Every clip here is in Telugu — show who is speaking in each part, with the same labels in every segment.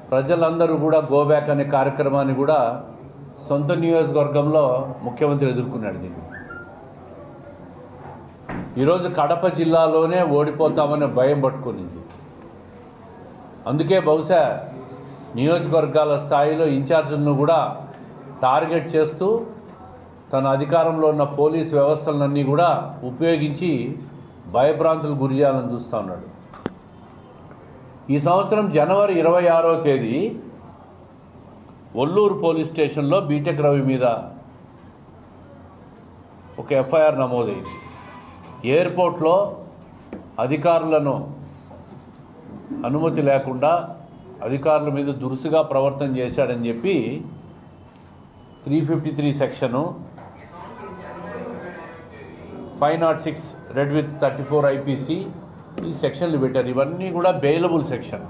Speaker 1: ప్రజలందరూ కూడా గోబ్యాక్ అనే కార్యక్రమాన్ని కూడా సొంత నియోజకవర్గంలో ముఖ్యమంత్రి ఎదుర్కొన్నాడు దీన్ని ఈరోజు కడప జిల్లాలోనే ఓడిపోతామనే భయం పట్టుకునింది అందుకే బహుశా నియోజకవర్గాల స్థాయిలో ఇన్ఛార్జీలను కూడా టార్గెట్ చేస్తూ తన అధికారంలో ఉన్న పోలీస్ వ్యవస్థలన్నీ కూడా ఉపయోగించి భయభ్రాంతులు గురి చేయాలని చూస్తూ ఉన్నాడు ఈ సంవత్సరం జనవరి ఇరవై ఆరో తేదీ ఒల్లూరు పోలీస్ స్టేషన్లో బీటెక్ రవి మీద ఒక ఎఫ్ఐఆర్ నమోదైంది ఎయిర్పోర్ట్లో అధికారులను అనుమతి లేకుండా అధికారుల మీద దురుసుగా ప్రవర్తన చేశాడని చెప్పి three fifty three section five not six read with thirty four IPC ఈ సెక్షన్లు పెట్టారు ఇవన్నీ కూడా బెయిలబుల్ సెక్షన్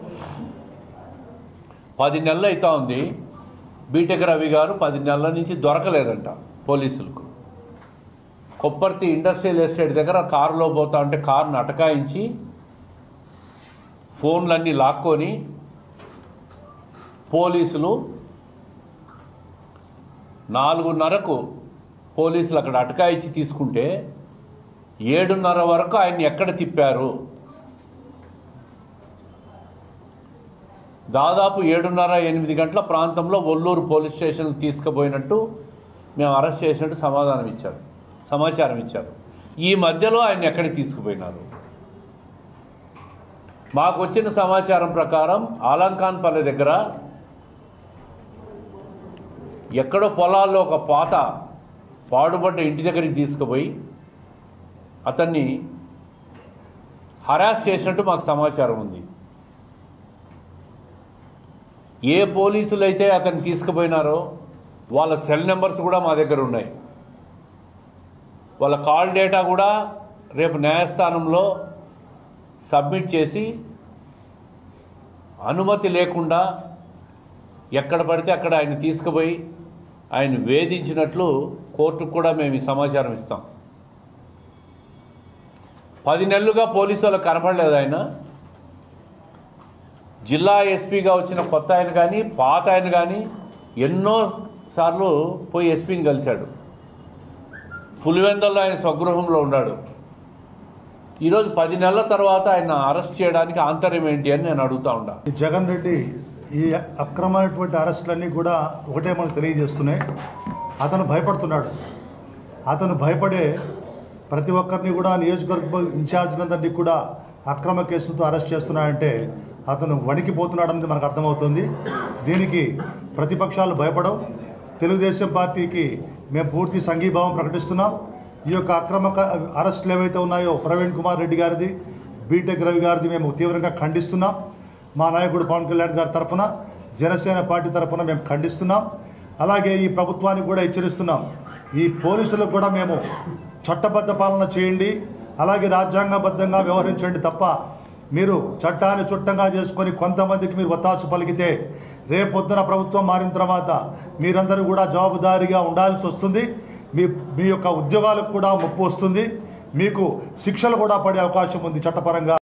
Speaker 1: పది నెలలు అవుతా ఉంది బీటెక్ రవి గారు పది నెలల నుంచి దొరకలేదంట పోలీసులకు కొప్పర్తి ఇండస్ట్రియల్ ఎస్టేట్ దగ్గర కారులో పోతా ఉంటే కారును అటకాయించి ఫోన్లన్నీ లాక్కొని పోలీసులు నాలుగున్నరకు పోలీసులు అక్కడ అటకాయించి తీసుకుంటే ఏడున్నర వరకు ఆయన్ని ఎక్కడ తిప్పారు దాదాపు ఏడున్నర ఎనిమిది గంటల ప్రాంతంలో ఒల్లూరు పోలీస్ స్టేషన్కి తీసుకుపోయినట్టు మేము అరెస్ట్ చేసినట్టు సమాధానం ఇచ్చారు సమాచారం ఇచ్చారు ఈ మధ్యలో ఆయన ఎక్కడికి తీసుకుపోయినారు మాకు వచ్చిన సమాచారం ప్రకారం ఆలంకాన్పల్లి దగ్గర ఎక్కడో పొలాల్లో ఒక పాత పాడుబడ్డ ఇంటి దగ్గరికి తీసుకుపోయి అతన్ని హరాస్ చేసినట్టు మాకు సమాచారం ఉంది ఏ పోలీసులు అయితే అతన్ని తీసుకుపోయినారో వాళ్ళ సెల్ నెంబర్స్ కూడా మా దగ్గర ఉన్నాయి వాళ్ళ కాల్ డేటా కూడా రేపు న్యాయస్థానంలో సబ్మిట్ చేసి అనుమతి లేకుండా ఎక్కడ పడితే అక్కడ ఆయన తీసుకుపోయి ఆయన వేధించినట్లు కోర్టుకు కూడా మేము ఈ సమాచారం ఇస్తాం పది నెలలుగా పోలీసు వాళ్ళకి కనపడలేదు ఆయన జిల్లా ఎస్పీగా వచ్చిన కొత్త ఆయన కానీ పాత ఆయన కానీ ఎన్నో సార్లు పోయి ఎస్పీని కలిశాడు పులివెందల్లో ఆయన స్వగృహంలో ఉన్నాడు ఈరోజు పది నెలల తర్వాత ఆయన అరెస్ట్ చేయడానికి ఆంతర్యం ఏంటి అని నేను అడుగుతా ఉండా
Speaker 2: ఈ జగన్ రెడ్డి ఈ అక్రమమైనటువంటి అరెస్టులన్నీ కూడా ఒకటే మనకు తెలియజేస్తున్నాయి అతను భయపడుతున్నాడు అతను భయపడే ప్రతి ఒక్కరిని కూడా నియోజకవర్గ ఇన్ఛార్జీలందరినీ కూడా అక్రమ కేసులతో అరెస్ట్ చేస్తున్నాడంటే అతను వణికిపోతున్నాడనేది మనకు అర్థమవుతుంది దీనికి ప్రతిపక్షాలు భయపడవు తెలుగుదేశం పార్టీకి మేము పూర్తి సంఘీభావం ప్రకటిస్తున్నాం ఈ యొక్క అక్రమ క- అరెస్టులు ఏవైతే ఉన్నాయో ప్రవీణ్ కుమార్ రెడ్డి గారిది బీటెక్ రవి గారిది మేము తీవ్రంగా ఖండిస్తున్నాం మా నాయకుడు పవన్ కళ్యాణ్ గారి తరఫున జనసేన పార్టీ తరఫున మేము ఖండిస్తున్నాం అలాగే ఈ ప్రభుత్వానికి కూడా హెచ్చరిస్తున్నాం ఈ పోలీసులకు కూడా మేము చట్టబద్ధ పాలన చేయండి అలాగే రాజ్యాంగబద్ధంగా వ్యవహరించండి తప్ప మీరు చట్టాన్ని చుట్టంగా చేసుకొని కొంతమందికి మీరు ఒత్తాసు పలికితే రేపొద్దున ప్రభుత్వం మారిన తర్వాత మీరందరూ కూడా జవాబుదారీగా ఉండాల్సి వస్తుంది మీ మీ యొక్క ఉద్యోగాలకు కూడా ముప్పు వస్తుంది మీకు శిక్షలు కూడా పడే అవకాశం ఉంది చట్టపరంగా